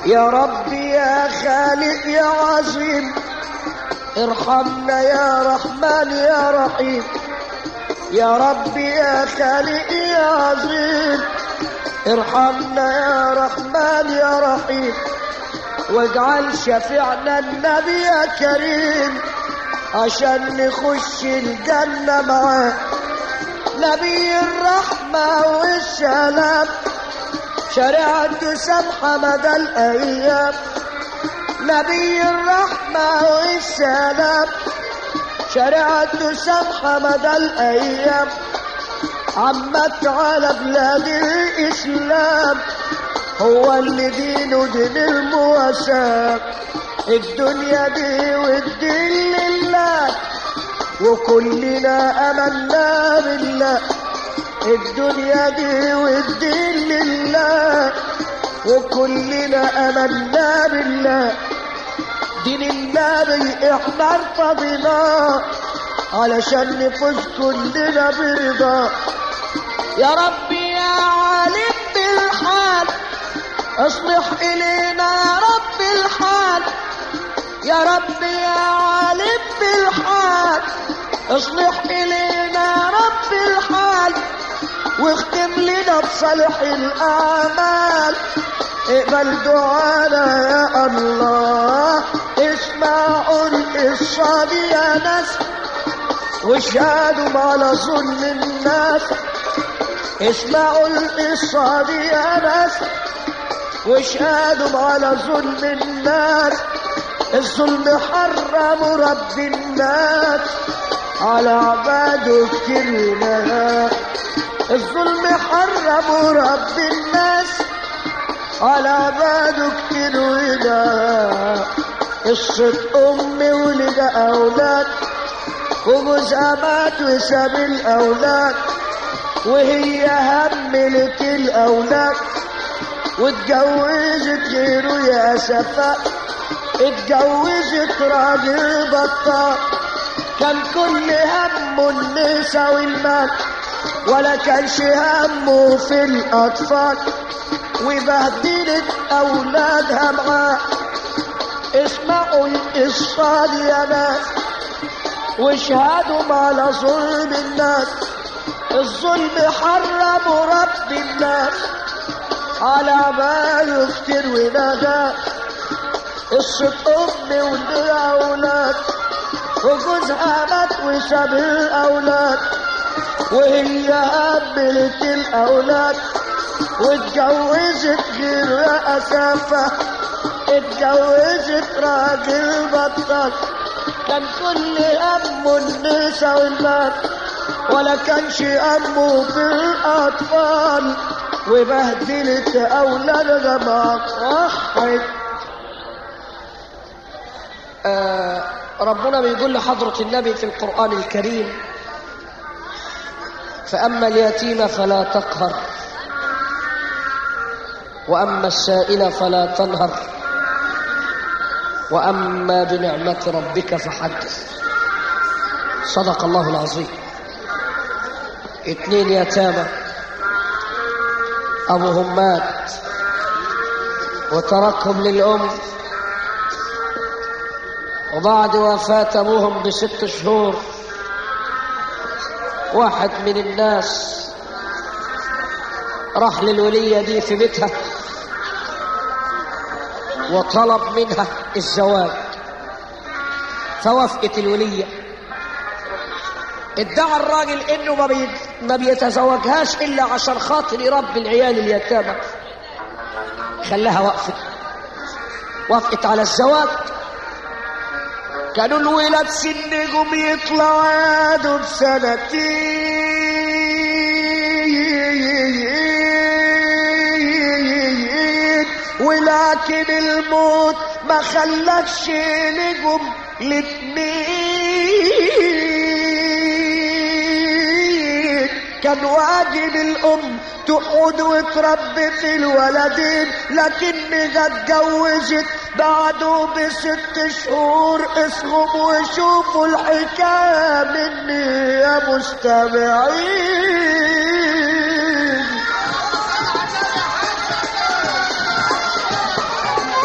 يا ربي يا خالق يا عظيم ارحمنا يا رحمن يا رحيم يا ربي يا خالق يا عظيم ارحمنا يا رحمن يا رحيم واجعل شفيعنا النبي يا كريم عشان نخش الجنة معاه نبي الرحمة والسلام شريعته سمحة مدى الأيام نبي الرحمة والسلام شريعته سمحة مدى الأيام عمت على بلاد الإسلام هو اللي دينه دين المواساة الدنيا دي والدين لله وكلنا أمنا بالله الدنيا دي والدين لله وكلنا أمنا بالله دين النبي احنا ارتضيناه علشان نفوز كلنا برضاه يا ربي يا عالم بالحال اصلح الينا يا رب الحال يا رب يا عالم بالحال اصلح الينا يا رب الحال واختم لنا بصالح الاعمال اقبل دعانا يا الله اسمعوا القصة دي يا ناس واشهدوا على ظلم الناس اسمعوا القصة دي يا ناس واشهدوا على ظلم الناس الظلم حرم رب الناس على عباده كتير ناس الظلم حرم رب الناس على عباده كتير وناس قصة أم ولد أولاد وجوزها مات وساب الأولاد وهي هملت الأولاد واتجوزت غيره يا سفاء اتجوزت راجل بطال كان كل همه النساء والمال ولا كانش همه في الأطفال وبهدلت أولادها معاه اسمعوا القصة دي يا ناس واشهدوا على ظلم الناس الظلم حرم رب الناس على ما يفتر ونادى قصة أم ولها أولاد وجوزها مات وساب الأولاد وهي قبلت الأولاد واتجوزت غير أسافة اتجوزت راجل بطل كان كل همه النساء والمال ولا كانش همه في الأطفال وبهدلت أولادها مع صحت آه ربنا بيقول لحضرة النبي في القرآن الكريم فأما اليتيم فلا تقهر وأما السائل فلا تنهر وأما بنعمة ربك فحدث صدق الله العظيم اتنين يتامى أبوهم مات وتركهم للأم وبعد وفاة أبوهم بست شهور واحد من الناس راح للولية دي في بيتها وطلب منها الزواج فوافقت الولية ادعى الراجل انه ما, بي... ما بيتزوجهاش الا عشان خاطر يربي العيال اليتامى خلاها وقفت وافقت على الزواج كانوا الولاد سنهم يطلعوا عادوا بسنتين ولكن الموت ما خلكش نجم الاتنين كان واجب الام تقعد وتربي في الولدين لكنها اتجوزت بعده بست شهور اسهم وشوفوا الحكاية مني يا مستمعين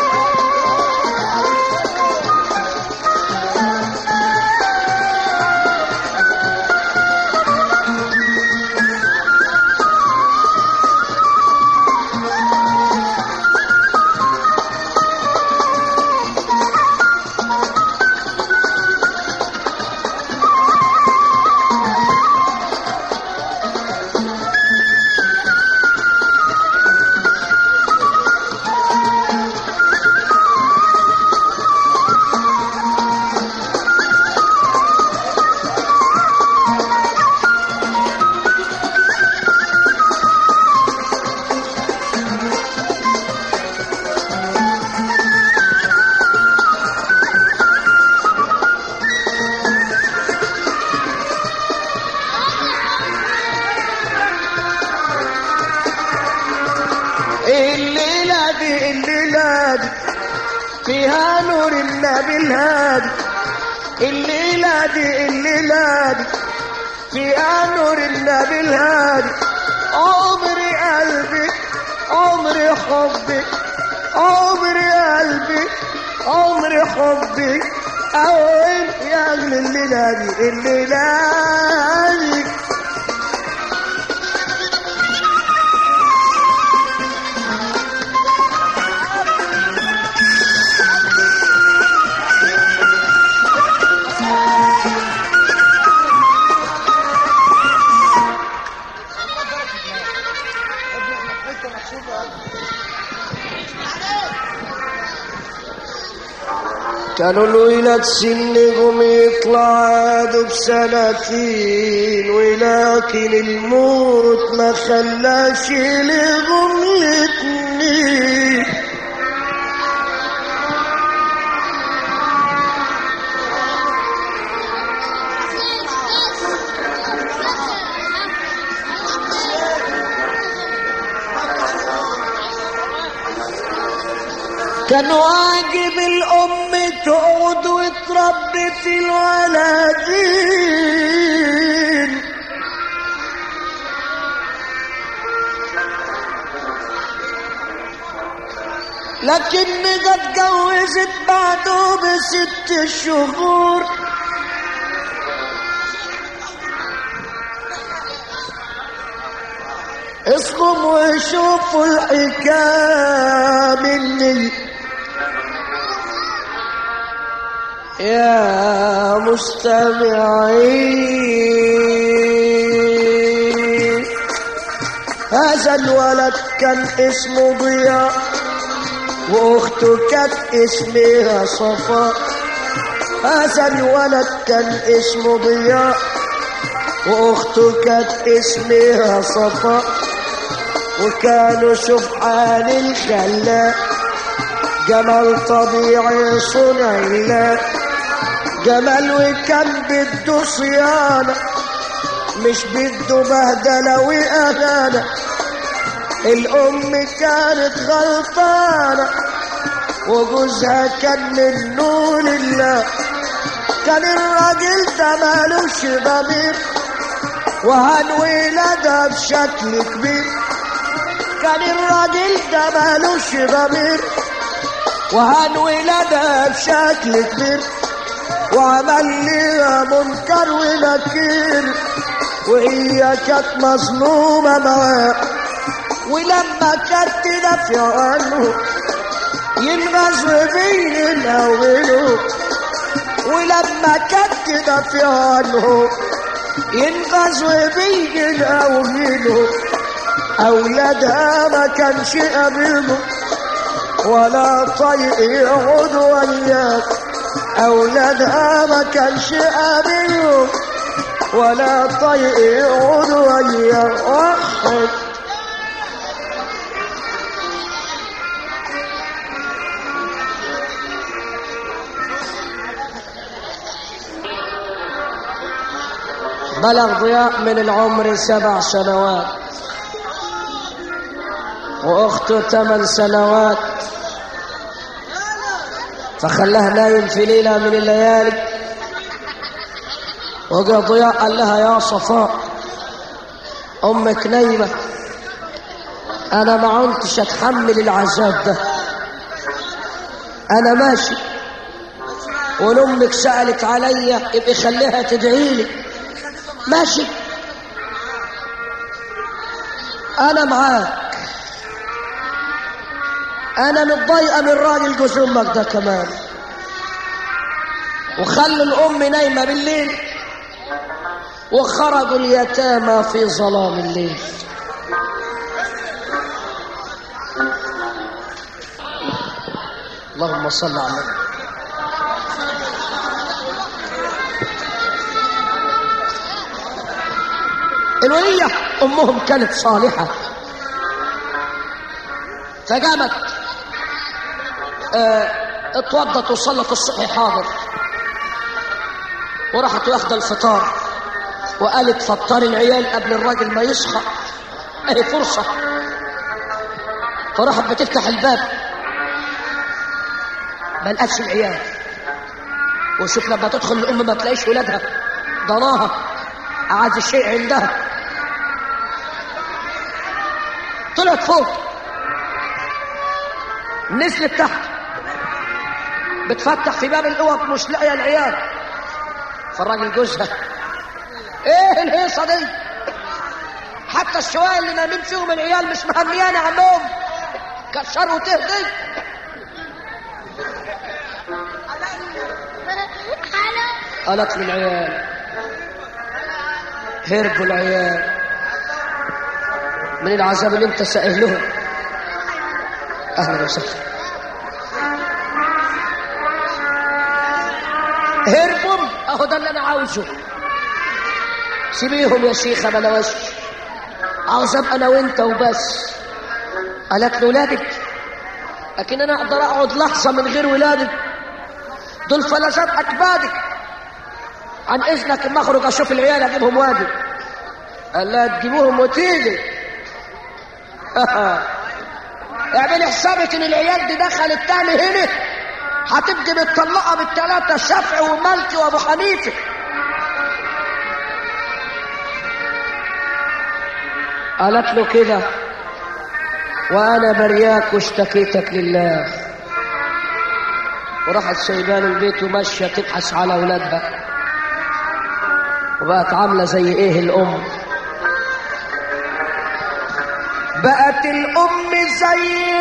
فيها نور النبي الهادي الليلة دي الليلة دي فيها نور النبي الهادي عمري قلبي عمري حبي عمري قلبي عمري حبي أول يا أغلى الليلة دي الليلة دي كانوا الولاد سنهم يطلع عادوا بسنتين ولكن الموت ما خلاش لهم الاتنين كان واجب الأم تقعد وتربي في الولدين لكن قد اتجوزت بعده بست شهور اصغم وشوفوا الحكاية مني يا مستمعين هذا الولد كان اسمه ضياء واخته كانت اسمها صفاء هذا الولد كان اسمه ضياء واخته كانت اسمها صفاء وكانوا سبحان الخلاق جمال طبيعي صنع الله جمال وكان بده صيانة مش بده بهدلة وأهانة الأم كانت غلطانة وجوزها كان من نور الله كان الراجل ده مالوش ضمير وهن ولادها بشكل كبير كان الراجل ده مالوش ضمير وهن ولادها بشكل كبير وعمل ليها منكر ونكير وهي كانت مظلومة معاه ولما كانت تدافع عنه ينغز بين الأوله ولما كانت تدافع عنه ينغز بين الأوله أولادها ما كانش قابلهم ولا طيق يقعد وياك أولادها ما كانش قابلهم ولا طيق يقعد وياك واحد بلغ ضياء من العمر سبع سنوات واخته ثمان سنوات فخلاها نايم في ليله من الليالي وجاء ضياء قال لها يا صفاء امك نايمه انا ما عدتش اتحمل العذاب ده انا ماشي وان امك سالت عليا يبقى خليها تدعي لي ماشي انا معاك انا متضايقه من راجل جوز امك ده كمان وخلوا الام نايمه بالليل وخرجوا اليتامى في ظلام الليل اللهم صل على النبي الولية أمهم كانت صالحة فقامت اه اتوضت وصلت الصبح حاضر وراحت واخدة الفطار وقالت فطر العيال قبل الراجل ما يصحى اهي فرصة فراحت بتفتح الباب ما لقتش العيال وشوف لما تدخل الام ما تلاقيش ولادها ضناها اعز الشيء عندها طلعت فوق نزلت تحت بتفتح في باب الاوض مش لاقيه العيال فالراجل جوزها ايه الهيصه دي حتى الشوية اللي نايمين فيهم العيال مش مهنيان يا عمهم كشر وتهدي قالت للعيال هربوا العيال من العذاب اللي انت سائل لهم اهلا وسهلا هربوا اهو ده اللي انا عاوزه سيبيهم يا شيخة بلا وش عاوز ابقى انا وانت وبس قالت له ولادك لكن انا اقدر اقعد لحظة من غير ولادك دول فلذات اكبادك عن اذنك اما اخرج اشوف العيال اجيبهم واجب قال لها تجيبوهم وتيجي اعمل حسابك ان العيال دي دخلت تاني هنا هتبقي متطلقه بالثلاثه الشافعي ومالكي وابو حنيفه قالت له كده وانا برياك واشتكيتك لله وراحت سايبان البيت وماشيه تبحث على اولادها وبقت عامله زي ايه الام بقت الام زي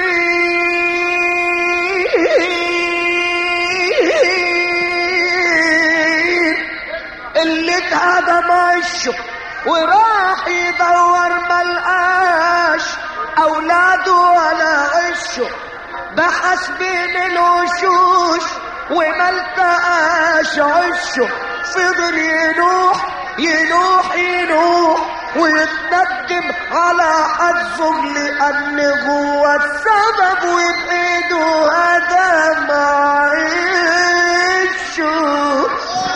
الطين اللي اتهدم عشه وراح يدور ملقاش اولاده ولا عشه بحث بين الوشوش وما التقاش عشه فضل ينوح ينوح ينوح ويتندم على حظه لأن هو السبب وبإيده هدم عيشه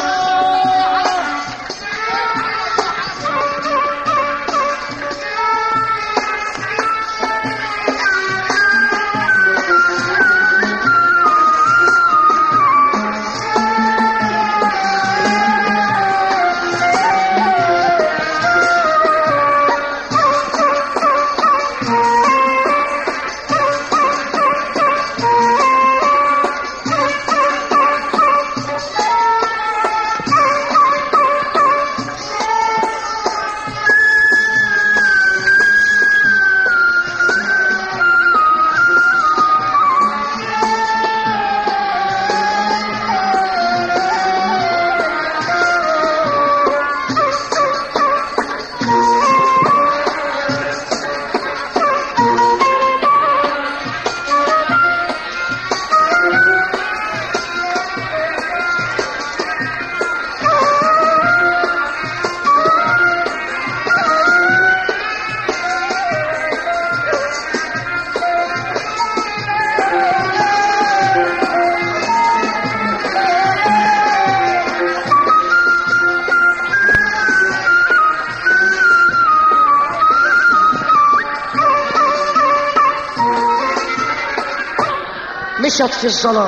مشت في الظلام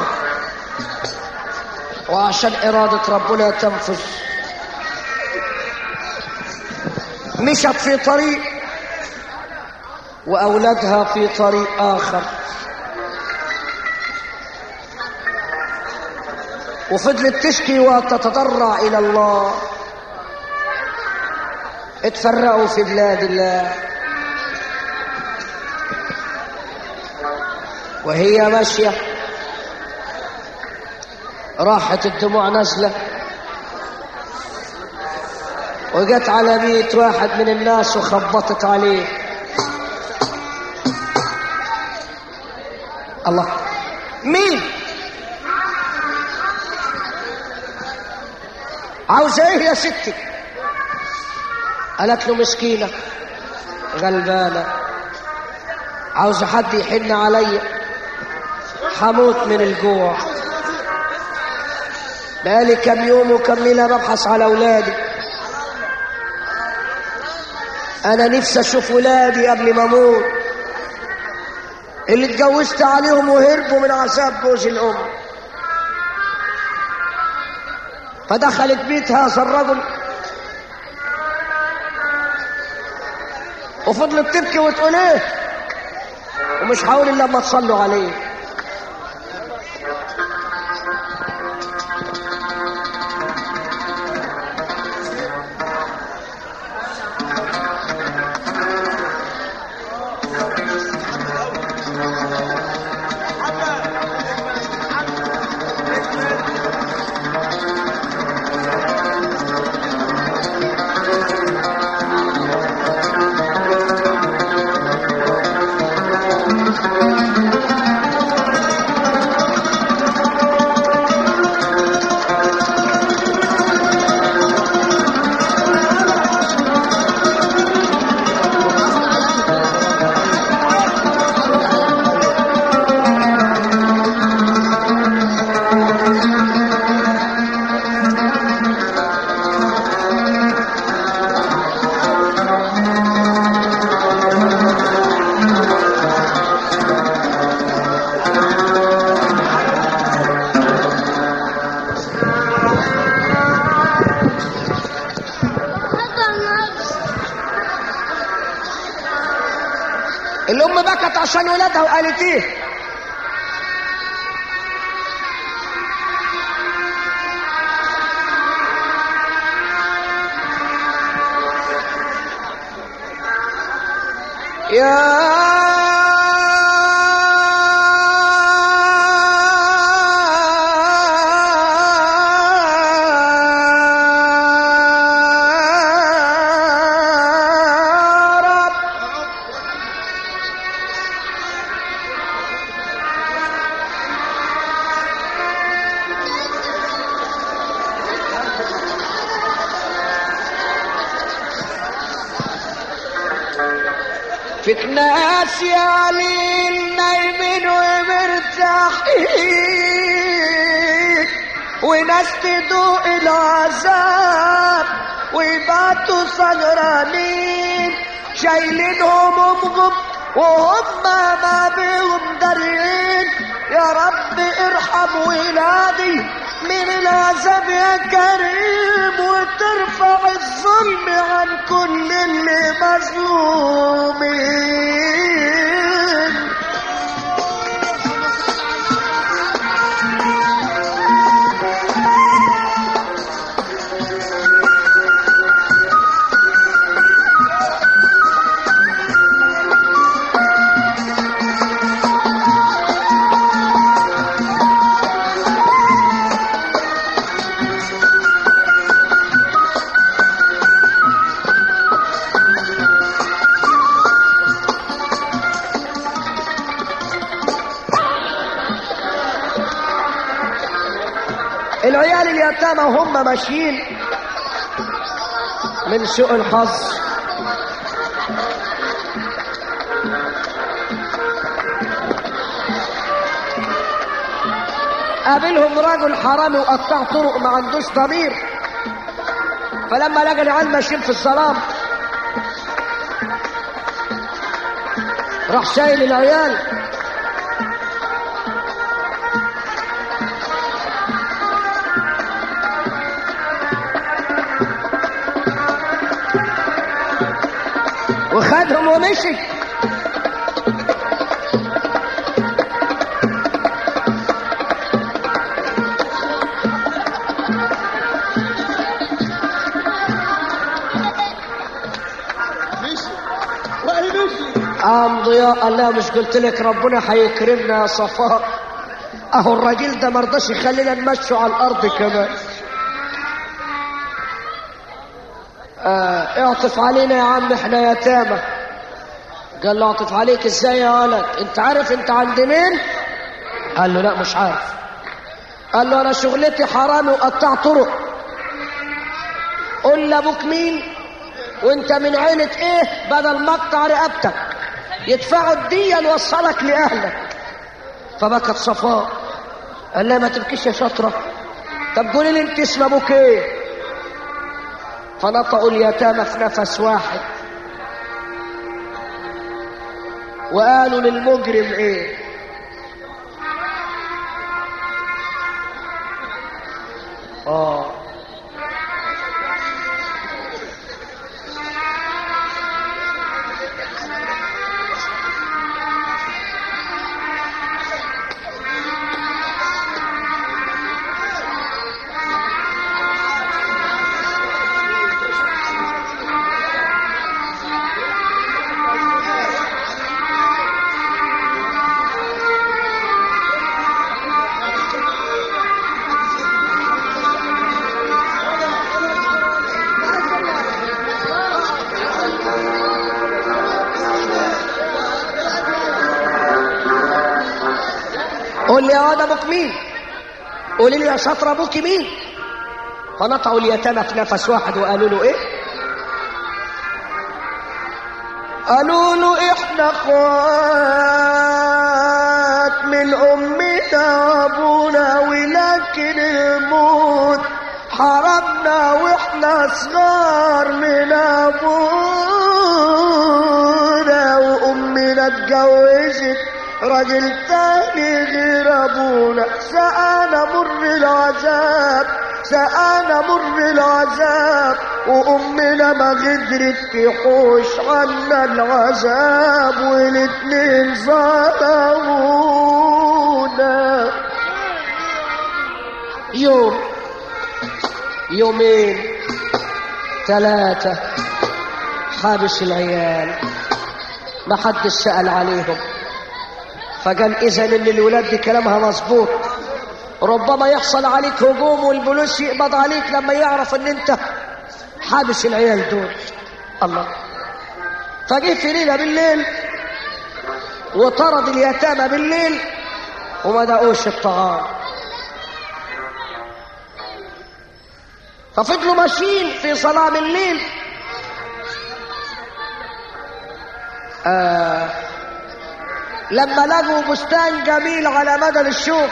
وعشان إرادة ربنا تنفذ مشت في طريق وأولادها في طريق آخر وفضلت تشكي وتتضرع إلى الله اتفرقوا في بلاد الله وهي ماشية راحت الدموع نازلة وجت على بيت واحد من الناس وخبطت عليه الله مين عاوزة ايه يا ستي قالت له مسكينة غلبانة عاوزة حد يحن عليا حموت من الجوع بقالي كم يوم وكم ليلة ببحث على أولادي أنا نفسي أشوف ولادي قبل ما أموت اللي اتجوزت عليهم وهربوا من عذاب جوز الام فدخلت بيت هذا الرجل وفضلت تبكي وتقول ايه ومش هقول الا لما تصلوا عليه الام بكت عشان ولادها وقالت ايه يا رب فيك ناس يا ليل نايمين ومرتاحين وناس تدوق العذاب ويباتوا سهرانين شايلين همومهم وهم ما بيهم دارين يا رب ارحم ولادي من العذاب يا كريم وترفع الظلم عن كل اللي مظلومين العيال اليتامى وهم ماشيين من سوء الحظ قابلهم رجل حرامي وقطع طرق ما عندوش ضمير فلما لقى العيال ماشيين في الظلام راح شايل العيال وخدهم ومشي مشي وهي مشي قام ضياء قال لها مش قلت لك ربنا هيكرمنا يا صفاء اهو الراجل ده مرضاش يخلينا نمشوا على الارض كمان آه اعطف علينا يا عم احنا يتامى قال له اعطف عليك ازاي يا ولد انت عارف انت عند مين قال له لا مش عارف قال له انا شغلتي حرامي وقطع طرق قول لابوك مين وانت من عينة ايه بدل ما اقطع رقبتك يدفعوا الدية نوصلك لأهلك فبكت صفاء قال لها ما تبكيش يا شطرة طب قولي لي انت اسم ابوك ايه فنطقوا اليتامى في نفس واحد وقالوا للمجرم ايه اه قول لي يا واد ابوك مين قولي لي يا شاطر ابوك مين فنطعوا اليتامى في نفس واحد وقالوا له ايه قالوا له احنا اخوات من امنا وابونا ولكن الموت حرمنا واحنا صغار من ابونا وامنا اتجوزت راجل تاني غير ابونا سأنا مر العذاب سأنا مر العذاب وامنا ما قدرت تحوش عنا العذاب والاتنين ظلمونا يوم يومين ثلاثة حابس العيال ما حدش سأل عليهم فقال اذا ان الولاد دي كلامها مظبوط ربما يحصل عليك هجوم والبوليس يقبض عليك لما يعرف ان انت حابس العيال دول الله فجه في ليله بالليل وطرد اليتامى بالليل وما دقوش الطعام ففضلوا ماشيين في ظلام الليل آه لما لقوا بستان جميل على مدى الشوف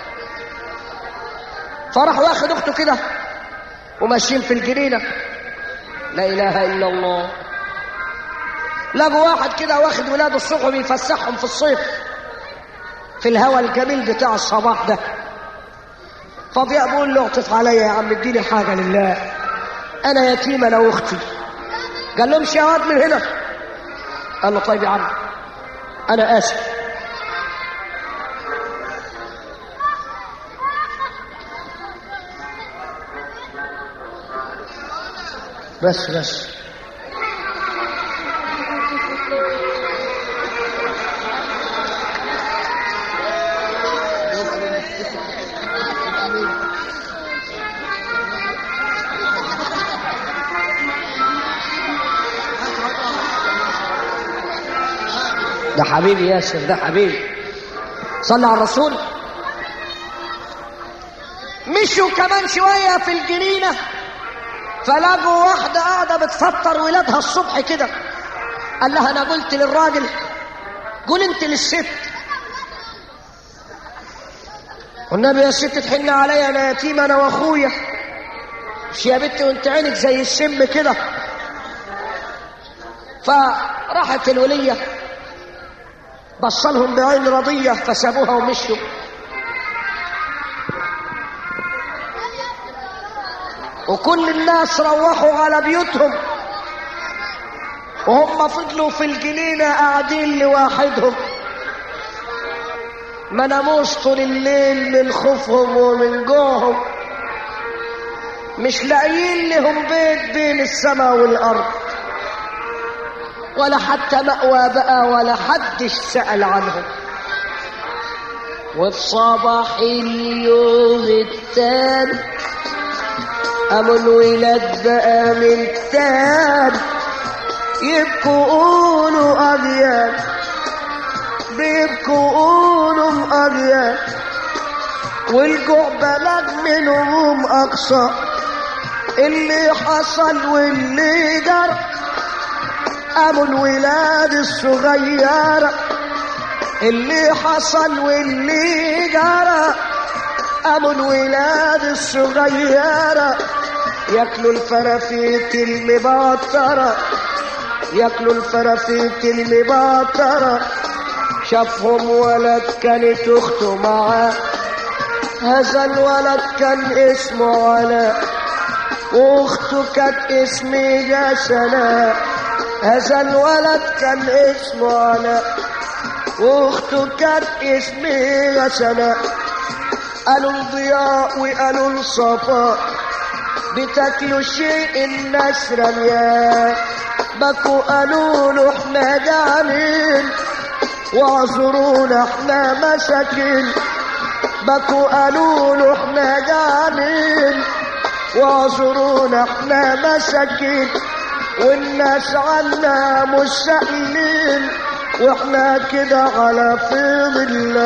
فراح واخد اخته كده وماشيين في الجنينه لا اله الا الله لقوا واحد كده واخد ولاده الصبح بيفسحهم في الصيف في الهواء الجميل بتاع الصباح ده فضياء بيقول له اعطف عليا يا عم اديني حاجه لله انا يتيم انا واختي قال لهم يا واد من هنا قال له طيب يا عم انا اسف بس بس ده حبيبي ياسر ده حبيبي صلى على الرسول مشوا كمان شوية في الجنينة فلقوا واحدة قاعدة بتفطر ولادها الصبح كده قال لها أنا قلت للراجل قول أنت للست والنبي يا ست تحن عليا أنا يتيم أنا وأخويا مش يا بنتي وأنت عينك زي السم كده فراحت الولية بصلهم بعين رضية فسابوها ومشوا وكل الناس روحوا على بيوتهم وهم فضلوا في الجنينة قاعدين لوحدهم ما ناموش طول الليل من خوفهم ومن جوعهم مش لاقيين لهم بيت بين السماء والأرض ولا حتى مأوى بقى ولا حدش سأل عنهم وفي صباح اليوم التاني قاموا الولاد بقى من تاني يبكوا قولوا أبيان بيبكوا قولوا أبيان والجوع بلغ منهم أقصى اللي حصل واللي جرى ابو الولاد الصغيرة اللي حصل واللي جرى ابو الولاد الصغيرة ياكلوا الفرافيت المبطرة ياكلوا الفرافيت المبطرة شافهم ولد كانت اخته معاه هذا الولد كان اسمه علاء واخته كانت اسمها سناء هذا الولد كان اسمه علاء واخته كانت اسمها سناء قالوا الضياء وقالوا الصفاء بتاكلوا شيء الناس رمياه بكوا قالوا له احنا جعانين واعذرونا احنا مساكين بكوا قالوا له احنا جعانين واعذرونا احنا مساكين والناس عنا مش سائلين واحنا كده على فيض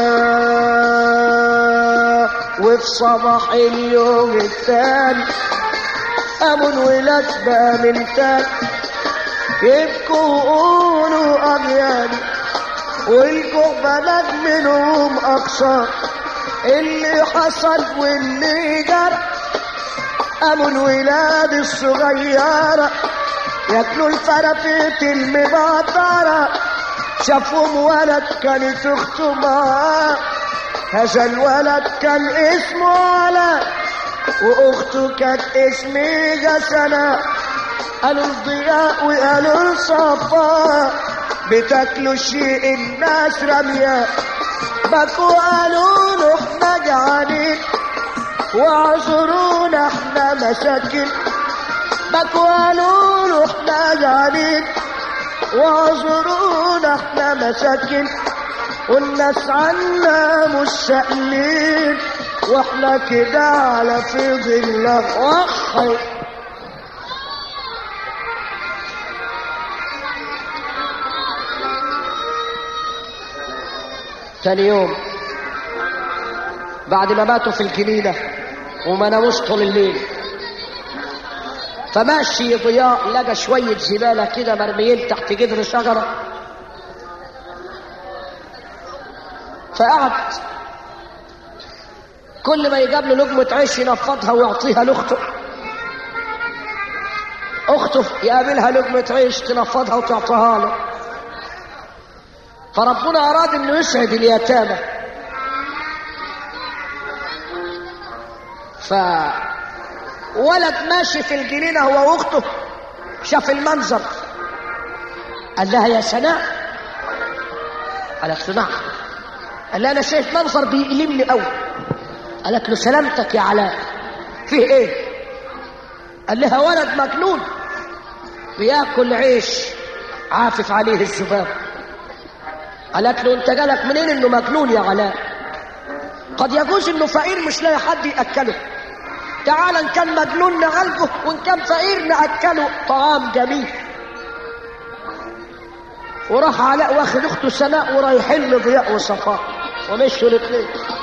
الله وفي صباح اليوم التاني قاموا الولاد بقى من تاني يبكوا ويقولوا أبياني والجوع بلد منهم أقصى اللي حصل واللي جرى قاموا الولاد الصغيرة ياكلوا الفرافيت المبطرة شافهم ولد كانت اخته معاه هذا الولد كان اسمه علاء واخته كانت اسمها سناء قالوا الضياء وقالوا الصفاء بتاكلوا شيء الناس رمياه بكوا قالوا له احنا جعانين واعذرونا احنا مساكين بكوا قالوا له احنا جعانين واعذرونا احنا مساكين والناس عنا مش سائلين واحنا كده على فيض الله وخي تاني يوم بعد ما ماتوا في الجنينة وما ناموش طول الليل فماشي ضياء لقى شوية زبالة كده مرميين تحت جذر شجرة فقعد كل ما يجاب له لقمة عيش ينفضها ويعطيها لأخته أخته يقابلها لقمة عيش تنفضها وتعطيها له فربنا أراد إنه يسعد اليتامى فولد ماشي في الجنينة هو وأخته شاف المنظر قال لها يا سناء قالت له نعم قال لها أنا شايف منظر بيألمني قوي قالت له سلامتك يا علاء فيه إيه قال لها ولد مجنون بياكل عيش عافف عليه الذباب قالت له انت جالك منين انه مجنون يا علاء قد يجوز انه فقير مش لاقي حد ياكله تعال ان كان مجنون نعالجه وان كان فقير ناكله طعام جميل وراح علاء واخد اخته سناء ورايحين لضياء وصفاء ومشوا الاثنين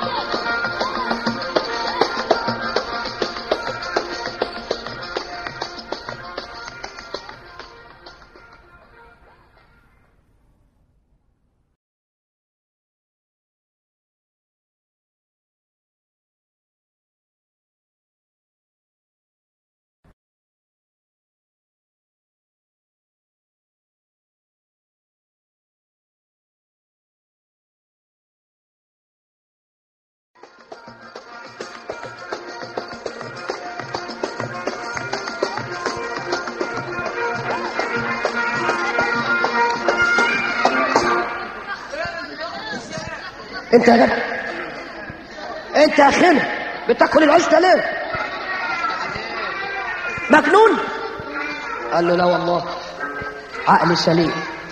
انت يا جدع انت يا اخينا بتاكل العيش ده ليه مجنون قال له لا والله عقلي سليم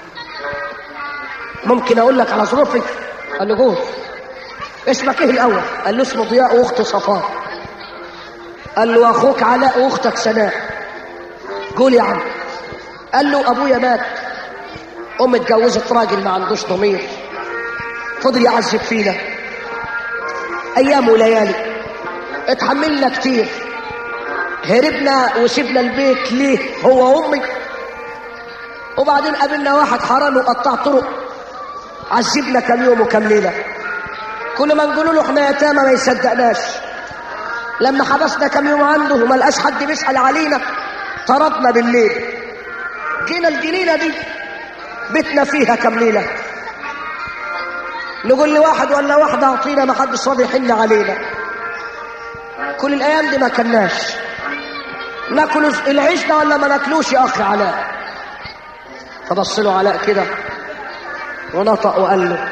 ممكن اقول لك على ظروفي قال له قول اسمك ايه الاول قال له اسمه ضياء واخته صفاء قال له اخوك علاء واختك سناء قول يا عم قال له ابويا مات امي اتجوزت راجل ما عندوش ضمير فضل يعذب فينا ايام وليالي اتحملنا كتير هربنا وسيبنا البيت ليه هو وامي وبعدين قابلنا واحد حرام وقطع طرق عذبنا كم يوم وكم ليله كل ما نقول له احنا يتامى ما يصدقناش لما حبسنا كم يوم عنده وما لقاش حد بيسال علينا طردنا بالليل جينا الجنينه دي بيتنا فيها كم ليله نقول لواحد ولا واحدة أعطينا ما حدش راضي يحن علينا كل الأيام دي ما كناش ناكل العيش ده ولا ما ناكلوش يا أخي علاء فبص له علاء كده ونطق وقال له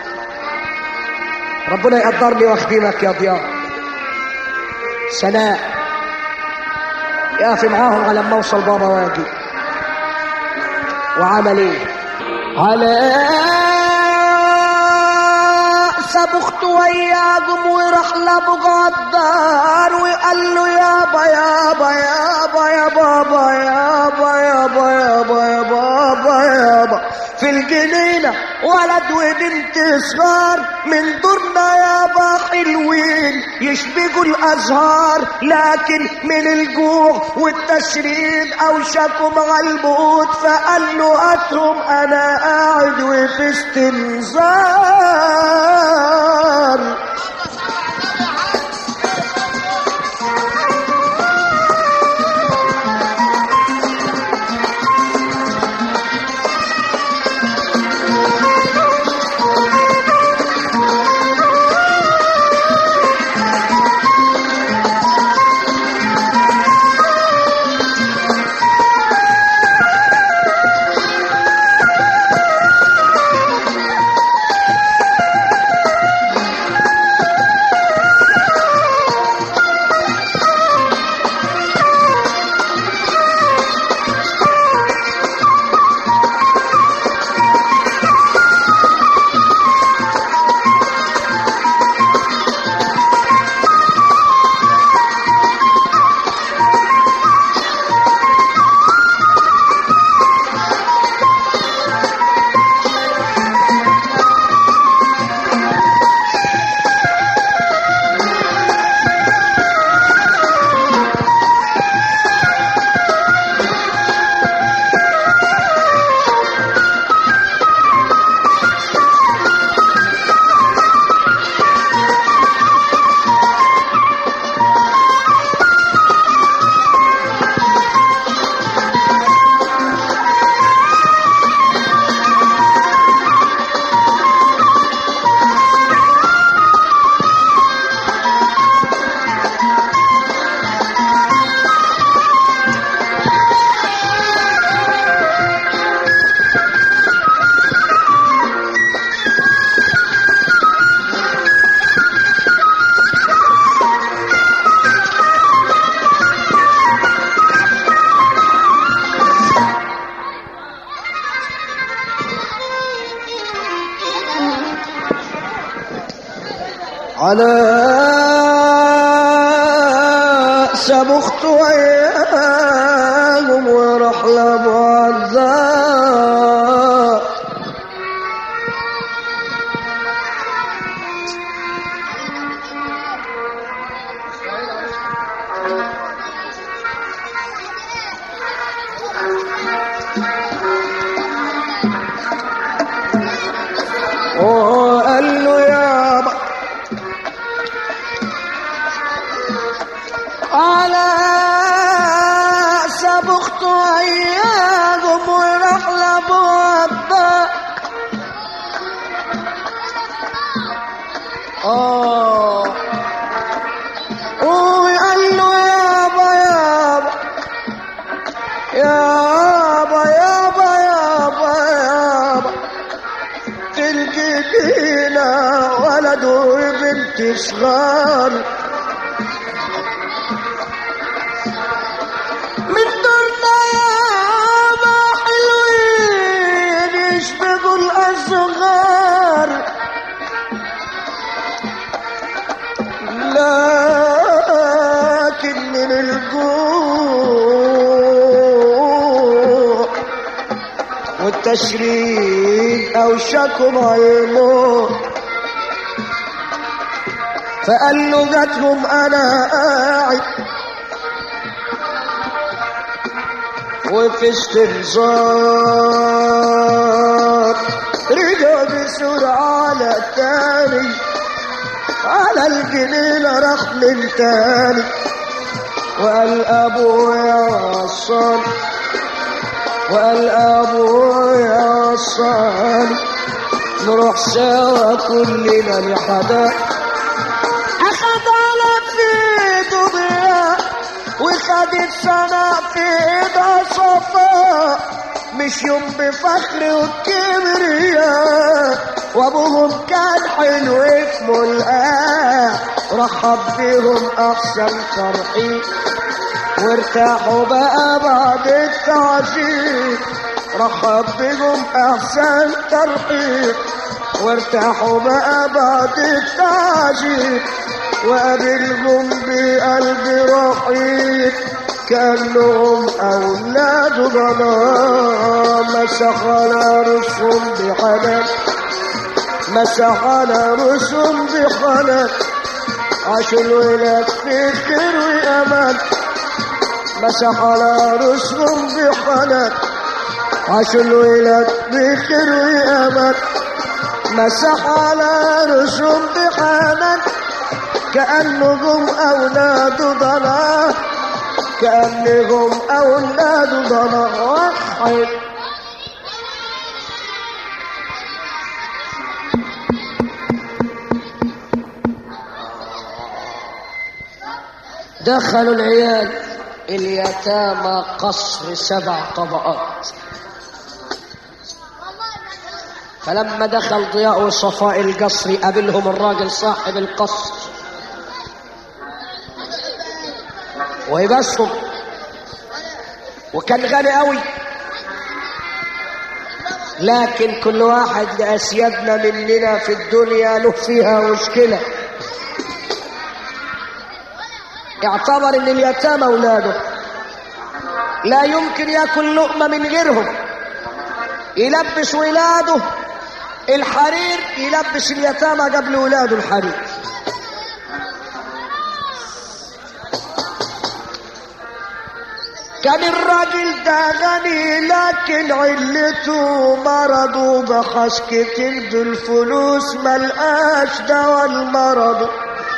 ربنا يقدرني واخدمك يا ضياء سناء يقف معاهم على ما اوصل بابا واجي وعمل ايه على ساب اخته وياكم وراح لابو غدار وقال له يابا يابا يابا يا بابا يابا يابا يابا يا بابا يابا في الجنينة ولد وبنت صغار من دورنا يابا حلوين يشبكوا الأزهار لكن من الجوع والتشريد أوشكوا مع الموت فقال له هاتهم أنا قاعد وفي استنزار على سبخت وياهم وراح لبعضها وقال له يابا على سبخت اياهم وراح لبعضها اه وقال له يابا يابا يابا يابا يابا يابا تلقينا ولد وبنت صغار من دورنا يابا حلوين يشبهوا الأصغار لكن من الجوع والتشريد أوشكوا ما يموت فقال له جاتهم أنا قاعد وفي استنزار رجع بسرعة على التاني على الجنينة راح من تاني وقال أبويا وصل وقال أبويا وصل نروح سوا كلنا لحدا أخد على في ايده ضياء وخدت سنة في ايدها صفاء مش يوم بفخر وكبرياء وابوهم كان حلو في ملقاه رحب بيهم احسن ترحيب وارتاحوا بقى بعد التعذيب رحب بهم احسن ترحيب وارتاحوا بقى بعد التعذيب وقابلهم بقلب رحيب كأنهم أولاد ظلام مسح على رسم بحنان مسح على رسم بحنان عاشوا الولاد في خير وأمان مسح على رسم بحنان عاشوا الولاد في خير وأمان مسح على رسم بحنان كأنهم أولاد ضلال كأنهم أولاد ضلال دخلوا العيال اليتامى قصر سبع طبقات فلما دخل ضياء وصفاء القصر قابلهم الراجل صاحب القصر ويبسهم وكان غني قوي لكن كل واحد لأسيادنا مننا في الدنيا له فيها مشكلة اعتبر ان اليتامى اولاده لا يمكن ياكل لقمة من غيرهم يلبس ولاده الحرير يلبس اليتامى قبل ولاده الحرير كان الراجل ده غني لكن علته مرضه بخس كتير بالفلوس ملقاش دوا المرض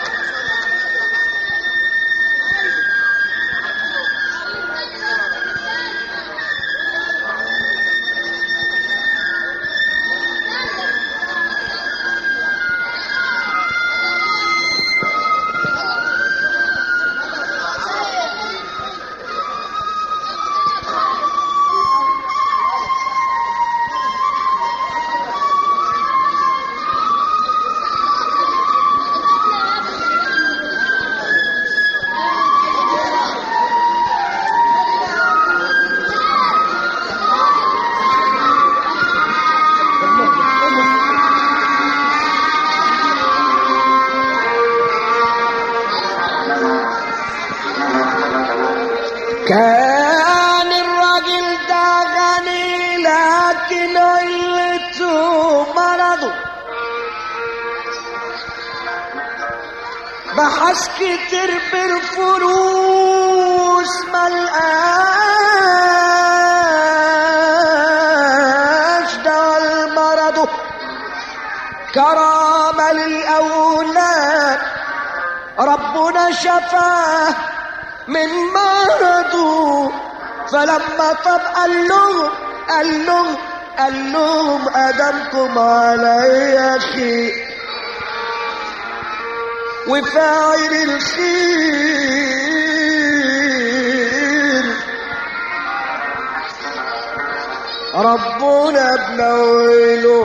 كان الراجل ده غني لكن علته مرضه بحث كتير بالفلوس ملقاش ده المرض كرامة للأولاد ربنا شفاه من مرضه فلما طب قال لهم قال لهم قال لهم أدمكم علي خير وفاعل الخير ربنا بنويله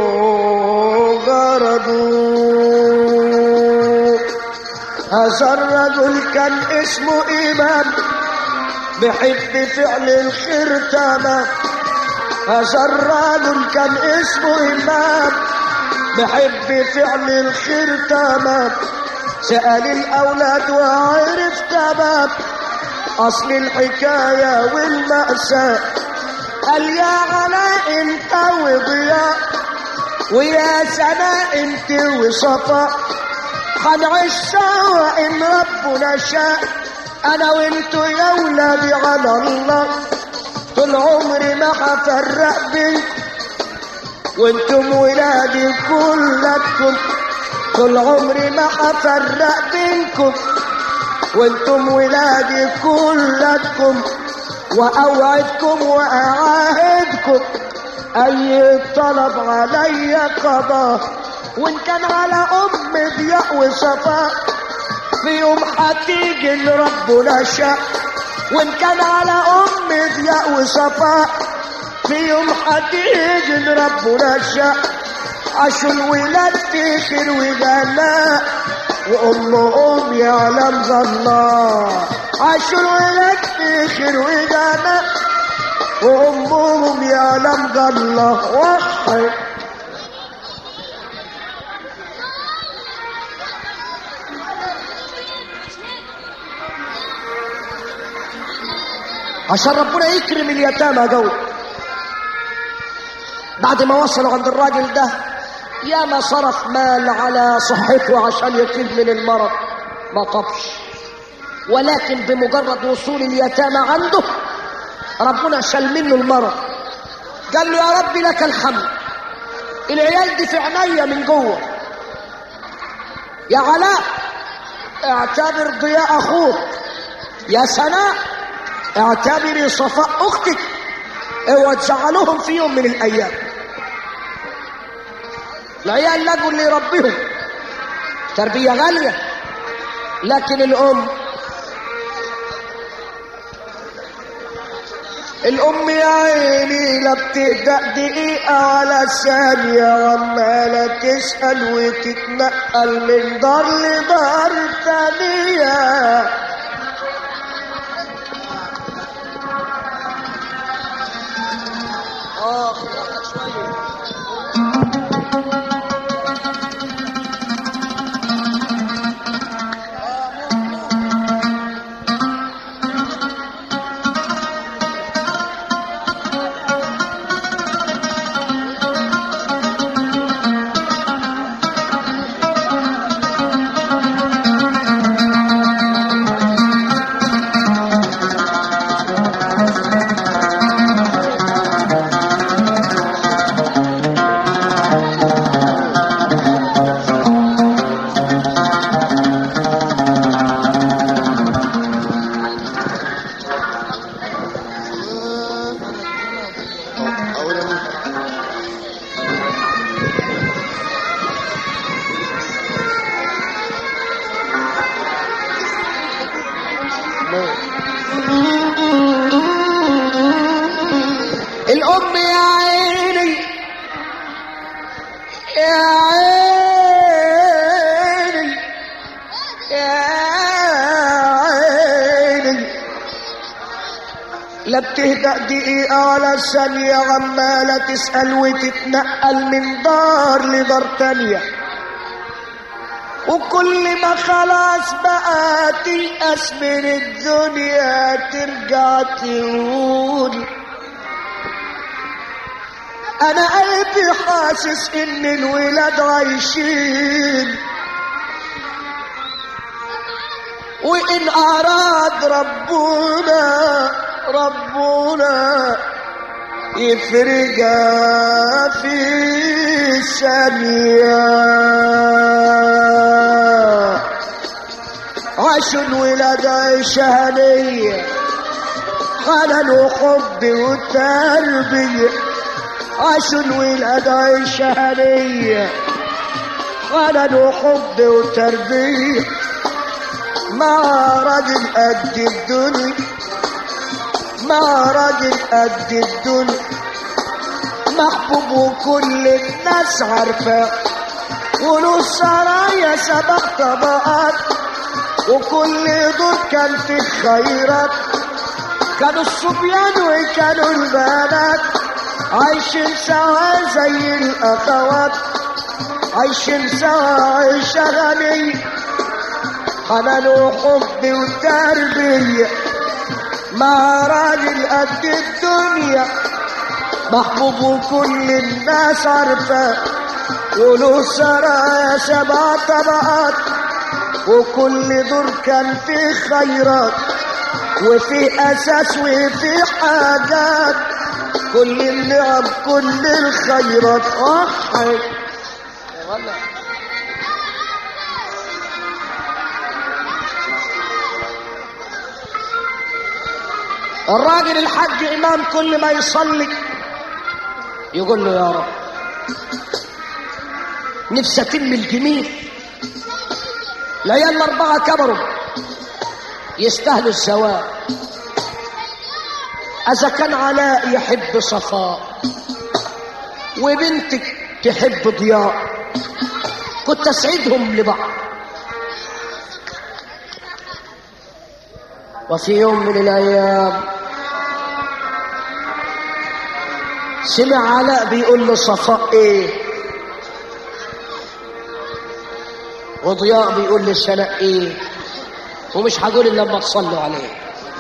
غرضه هذا الرجل كان اسمه إمام بحب فعل الخير تمام هذا الرجل كان اسمه إمام بحب فعل الخير تمام سأل الأولاد وعرف تمام أصل الحكاية والمأساة قال يا علاء انت وضياء ويا سناء انت وصفاء هنعيش سوا ان ربنا شاء انا وانتو يا ولادي على الله طول عمري ما هفرق بينكم وانتم ولادي كلكم طول عمري ما هفرق بينكم وانتم ولادي كلكم واوعدكم واعاهدكم اي طلب علي قضاه وان كان على ام ضياء وصفاء في يوم هتيجي لربنا شاء وان كان على ام ضياء وصفاء في يوم هتيجي لربنا شاء عاشوا الولاد في خير وغناء وامهم يعلم الله عاشوا الولاد في خير وغناء وامهم يعلم الله وحي عشان ربنا يكرم اليتامى قوي بعد ما وصلوا عند الراجل ده يا ما صرف مال على صحته عشان يفيد من المرض ما طبش ولكن بمجرد وصول اليتامى عنده ربنا شال منه المرض قال له يا رب لك الحمد العيال دي في عينيا من جوه يا علاء اعتبر ضياء اخوك يا سناء اعتبري صفاء اختك اوعى تزعلوهم في يوم من الايام العيال لقوا اللي يربيهم تربيه غاليه لكن الام الام يا عيني لا بتهدأ دقيقة ولا ثانية عمالة تسأل وتتنقل من دار لدار تانية اه شوية أقول أنا الام يا عيني يا عيني يا عيني لا بتهدأ دقيقة ولا ثانية عمالة تسأل وتتنقل من دار لدار تانية وكل ما خلاص بقى تيأس من الدنيا ترجع تقول انا قلبي حاسس ان الولاد عايشين وان اراد ربنا ربنا يفرجها في ثانية عاشوا الولاد عيشة هنية خلل حب وتربية عاشوا الولاد عيشة هنية خلل حب وتربية مع راجل قد الدنيا مع راجل قد الدنيا محبوب وكل الناس عارفاه وله سرايا سبع طبقات وكل دور كان فيه خيرات كانوا الصبيان وكانوا البنات عايشين سوا زي الاخوات عايشين سوا عيشة غنية حنان وحب وتربية مع راجل قد الدنيا محبوب وكل الناس عارفاه وله سرايا سبع طبقات وكل دور كان فيه خيرات وفيه اساس وفيه حاجات كل النعم كل الخيرات احي الراجل الحج امام كل ما يصلي يقول له يا رب نفسي اتم الجميل العيال الاربعه كبروا يستاهلوا الزواج اذا كان علاء يحب صفاء وبنتك تحب ضياء كنت اسعدهم لبعض وفي يوم من الايام سمع علاء بيقول له صفاء ايه وضياء بيقول للسناء ايه ومش هقول الا لما تصلوا عليه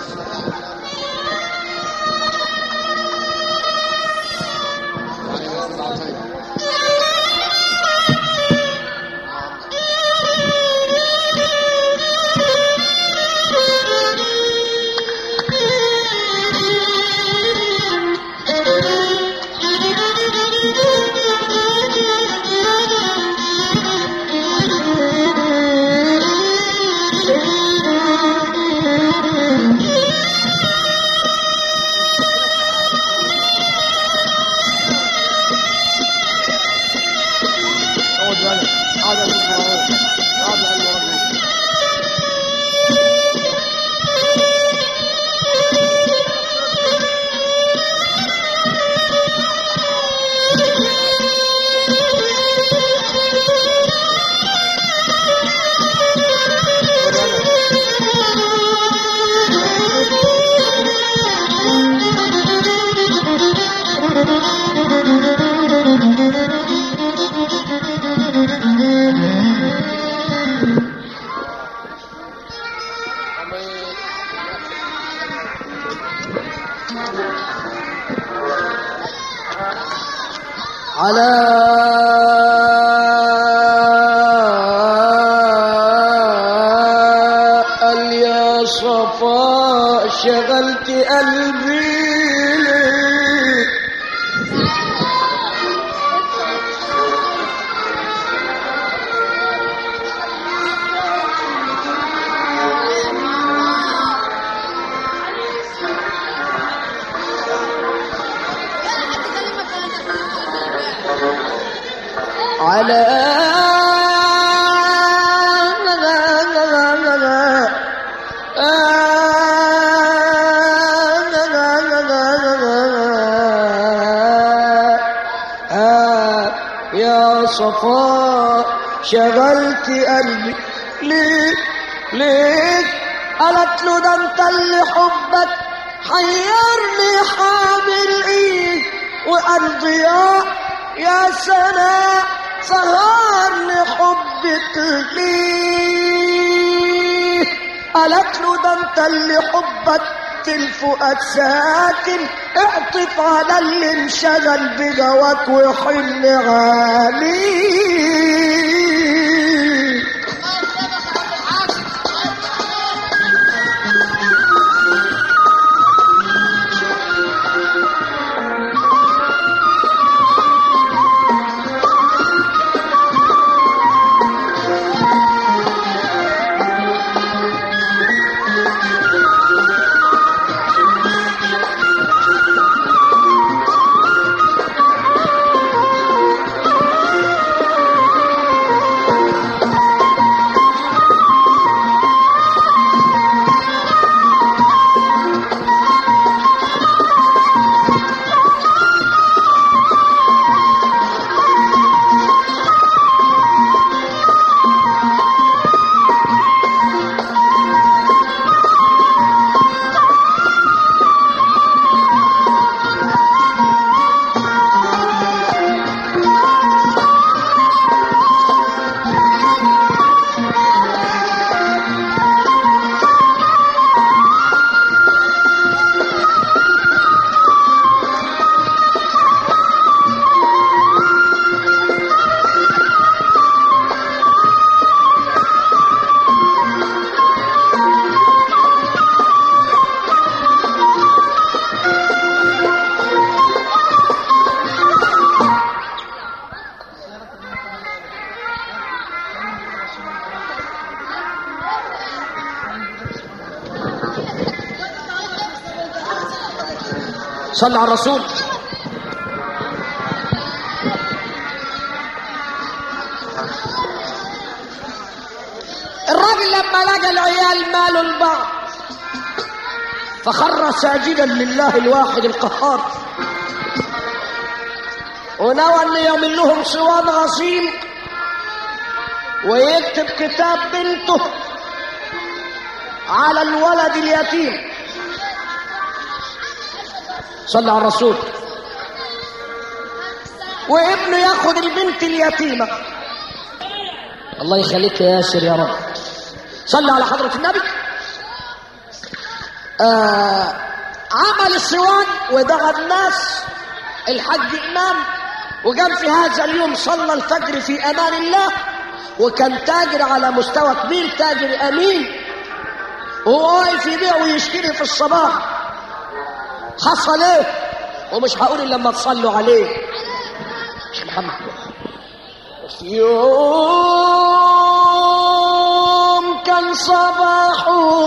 على قال يا صفاء شغلت قلبي ليه على يا صفاء شغلت قلبي ليه ليه قالت له ده انت اللي حبك حيرني حامل ايه وقال ضياء يا سناء سهرني حبك ليه قالت له ده انت اللي حبك في الفؤاد ساكن اعطف على اللي انشغل بجواك وحن عليه صلى على الرسول الراجل لما لقى العيال مالوا البعض فخر ساجدا لله الواحد القهار ونوى ان يعمل لهم صوان غسيل ويكتب كتاب بنته على الولد اليتيم صلى على الرسول وابنه ياخد البنت اليتيمة الله يخليك يا ياسر يا رب صلى على حضرة النبي آه عمل الصوان ودعا الناس الحج إمام وقام في هذا اليوم صلى الفجر في أمان الله وكان تاجر على مستوى كبير تاجر أمين وهو واقف يبيع ويشتري في الصباح حصل ايه ومش هقول الا لما تصلوا عليه مش محمد في يوم كان صباحه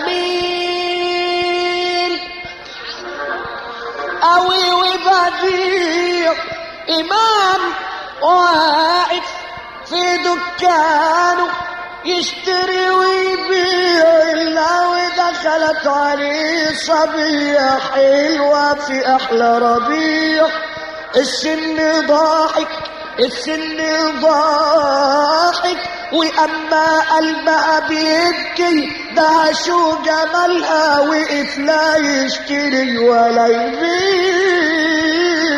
جميل قوي وبديع امام واقف في دكانه يشتري ويبيع الا ودخلت عليه صبية حلوة في احلى ربيع السن ضاحك السن ضاحك واما قلبها بيبكي ده شو جمالها وقف لا يشتري ولا يبيع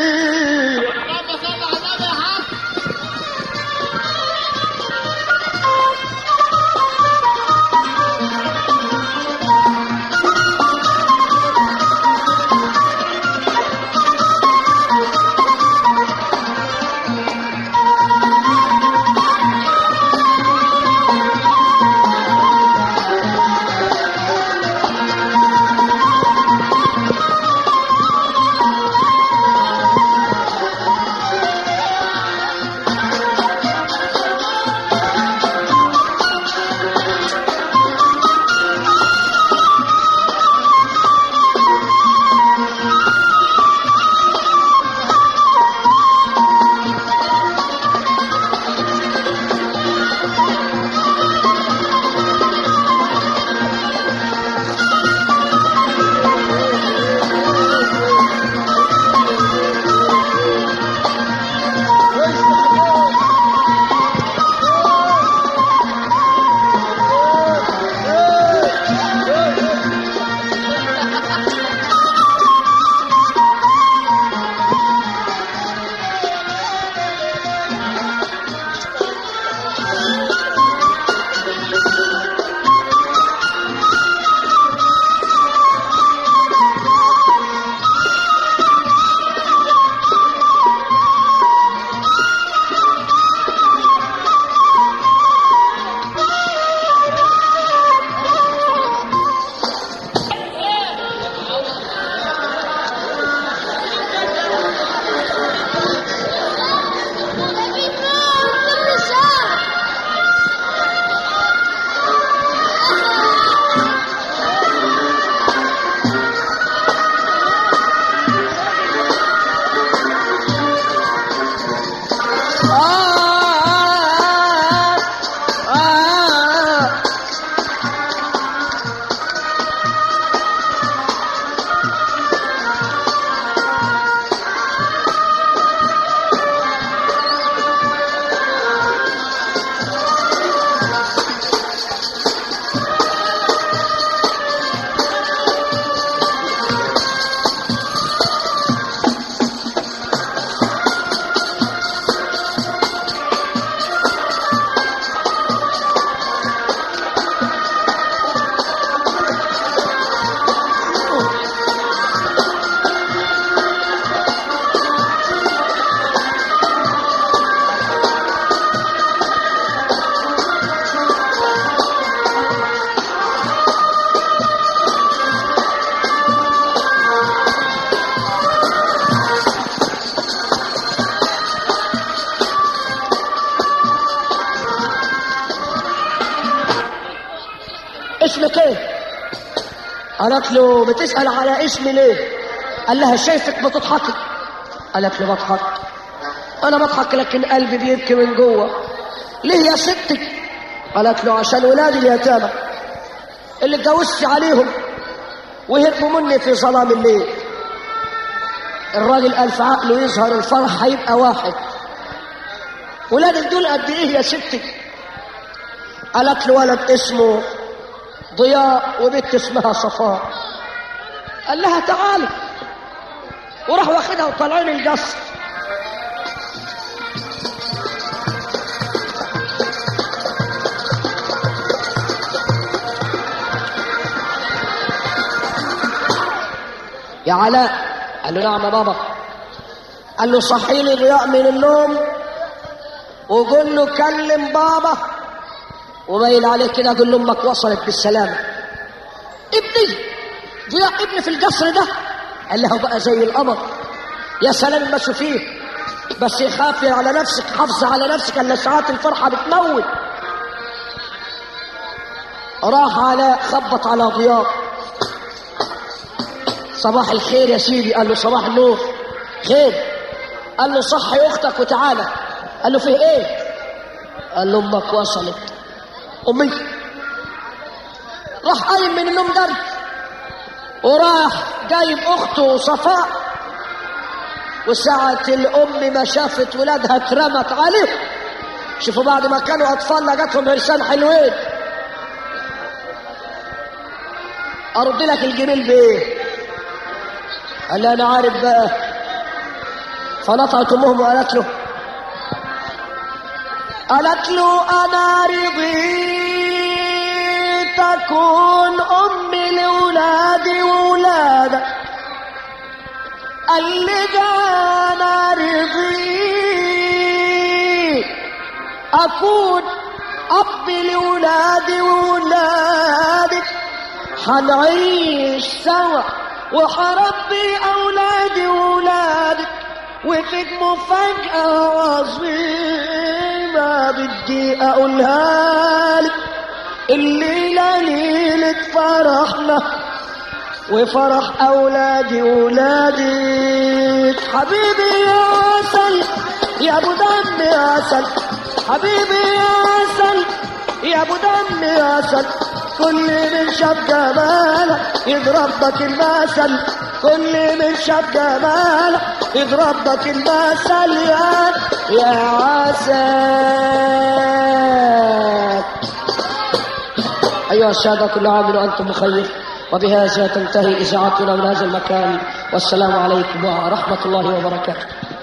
اسمك ايه قالت له بتسأل على اسمي ليه قال لها شايفك بتضحكي قالت له بضحك انا بضحك لكن قلبي بيبكي من جوه ليه يا ستي قالت له عشان ولادي اليتامى اللي اتجوزت عليهم وهربوا مني في ظلام الليل الراجل قال في عقله يظهر الفرح هيبقى واحد ولادك دول قد ايه يا ستي قالت له ولد اسمه ضياء وبنت اسمها صفاء قال لها تعالي وراح واخدها وطالعين القصر يا علاء قال له نعم يا بابا قال له صحي لي ضياء من النوم وقول له كلم بابا وبين عليه كده قول له امك وصلت بالسلامه ابني ضياء ابني في القصر ده قال له بقى زي القمر يا سلام ما فيه بس خافي على نفسك حافظ على نفسك الا ساعات الفرحه بتموت راح على خبط على ضياء صباح الخير يا سيدي قال له صباح النور خير قال له صحي اختك وتعالى قال له فيه ايه قال له امك وصلت امي راح قايم من النوم جري وراح جايب اخته صفاء وساعة الام ما شافت ولادها اترمت عليهم شوفوا بعد ما كانوا اطفال لقتهم عرسان حلوين ارد لك الجميل بايه قال لي انا عارف بقى فنطعت امهم وقالت له قالت له انا رضيت اكون امي لاولادي واولادك قال لي ده انا رضيت اكون اب لاولادي واولادك حنعيش سوا وحربي اولادي واولادك وفيك مفاجأة عظيمة بدي اقولها لك الليلة ليلة فرحنا وفرح اولادي واولادك حبيبي يا عسل يا ابو دم يا عسل حبيبي يا عسل يا ابو دم يا عسل كل من شاف جمالك يضربك المثل كل من شاف جمالك يضربك المثل يا يا عسل أيها السادة كل عام وأنتم بخير وبهذا تنتهي إذاعتنا من هذا المكان والسلام عليكم ورحمة الله وبركاته